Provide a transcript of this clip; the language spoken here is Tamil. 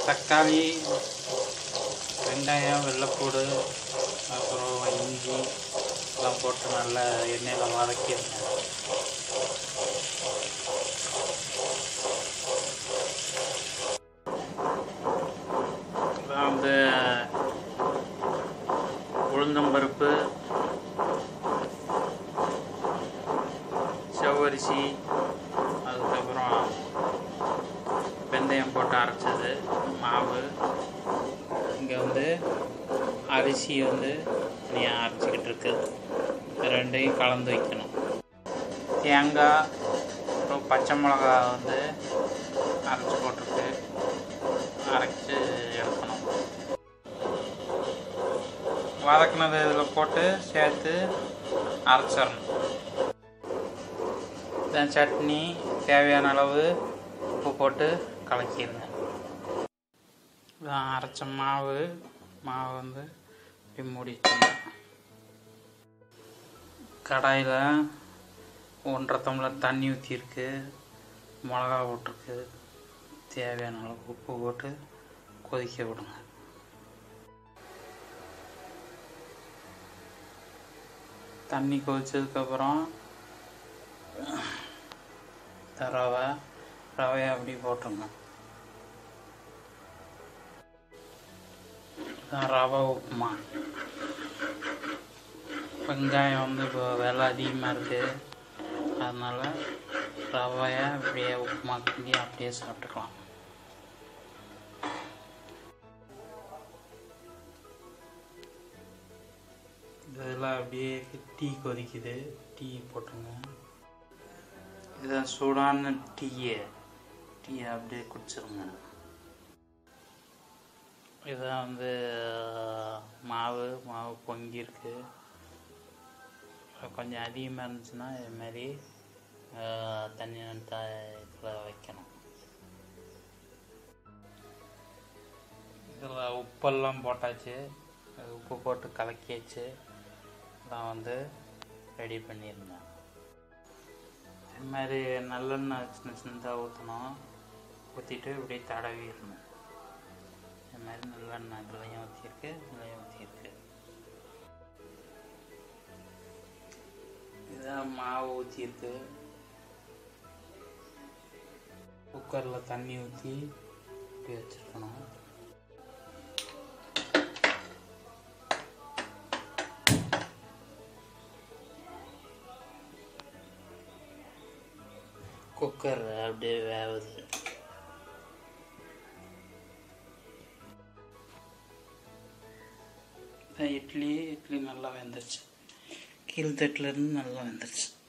தக்காளி வெங்காயம் வெள்ளைப்பூடு அப்புறம் இஞ்சி எல்லாம் போட்டு நல்லா எண்ணெயில் வதக்கிடுங்க அப்புறம் வந்து உளுந்தம்பருப்பு செவ்வரிசி அதுக்கப்புறம் வெந்தயம் போட்டு அரைச்சது மாவு இங்கே வந்து அரிசி வந்து தனியாக அரைச்சிக்கிட்டு இருக்கு இது ரெண்டையும் கலந்து வைக்கணும் தேங்காய் அப்புறம் பச்சை மிளகா வந்து அரைச்சி போட்டிருக்கு அரைச்சி எடுக்கணும் வதக்குனது இதில் போட்டு சேர்த்து அரைச்சிடணும் இதான் சட்னி தேவையான அளவு உப்பு போட்டு கலக்கிடுங்க இதான் அரைச்ச மாவு மாவு வந்து இப்படி மூடி வச்சுருங்க கடாயில் ஒன்றரை டம்ளர் தண்ணி ஊற்றிருக்கு மிளகா போட்டிருக்கு தேவையான அளவு உப்பு போட்டு கொதிக்க விடுங்க தண்ணி கொதிச்சதுக்கப்புறம் ரவை ரவையை அப்படி போட்டுருங்க இதான் ரவை உப்புமா வெங்காயம் வந்து இப்போ விலை அதிகமாக இருக்குது அதனால் ரவையை அப்படியே உப்புமா கிண்டி அப்படியே சாப்பிட்டுக்கலாம் இதெல்லாம் அப்படியே டீ கொதிக்குது டீ போட்டுருங்க இதுதான் சூடான டீயை டீயை அப்படியே குடிச்சிருங்க இதான் வந்து மாவு மாவு பொங்கியிருக்கு கொஞ்சம் அதிகமாக இருந்துச்சுன்னா இதுமாரி தண்ணி இதில் வைக்கணும் இதில் உப்பெல்லாம் போட்டாச்சு அது உப்பு போட்டு கலக்கியாச்சு நான் வந்து ரெடி பண்ணியிருந்தேன் இது மாதிரி நல்லெண்ணெய் சின்ன சின்னதாக ஊற்றணும் ஊற்றிட்டு இப்படியே தடவிடணும் இது மாதிரி நல்லெண்ணெய் இதுலையும் ஊற்றிருக்கு இதுலையும் ஊற்றிருக்கு இதான் மாவு ஊற்றிருக்கு குக்கரில் தண்ணி ஊற்றி இப்படி வச்சுருக்கணும் குக்கர் அப்படியே வேவுது இட்லி இட்லி நல்லா வெந்துருச்சு கீழ் தட்டில் இருந்து நல்லா வெந்துருச்சு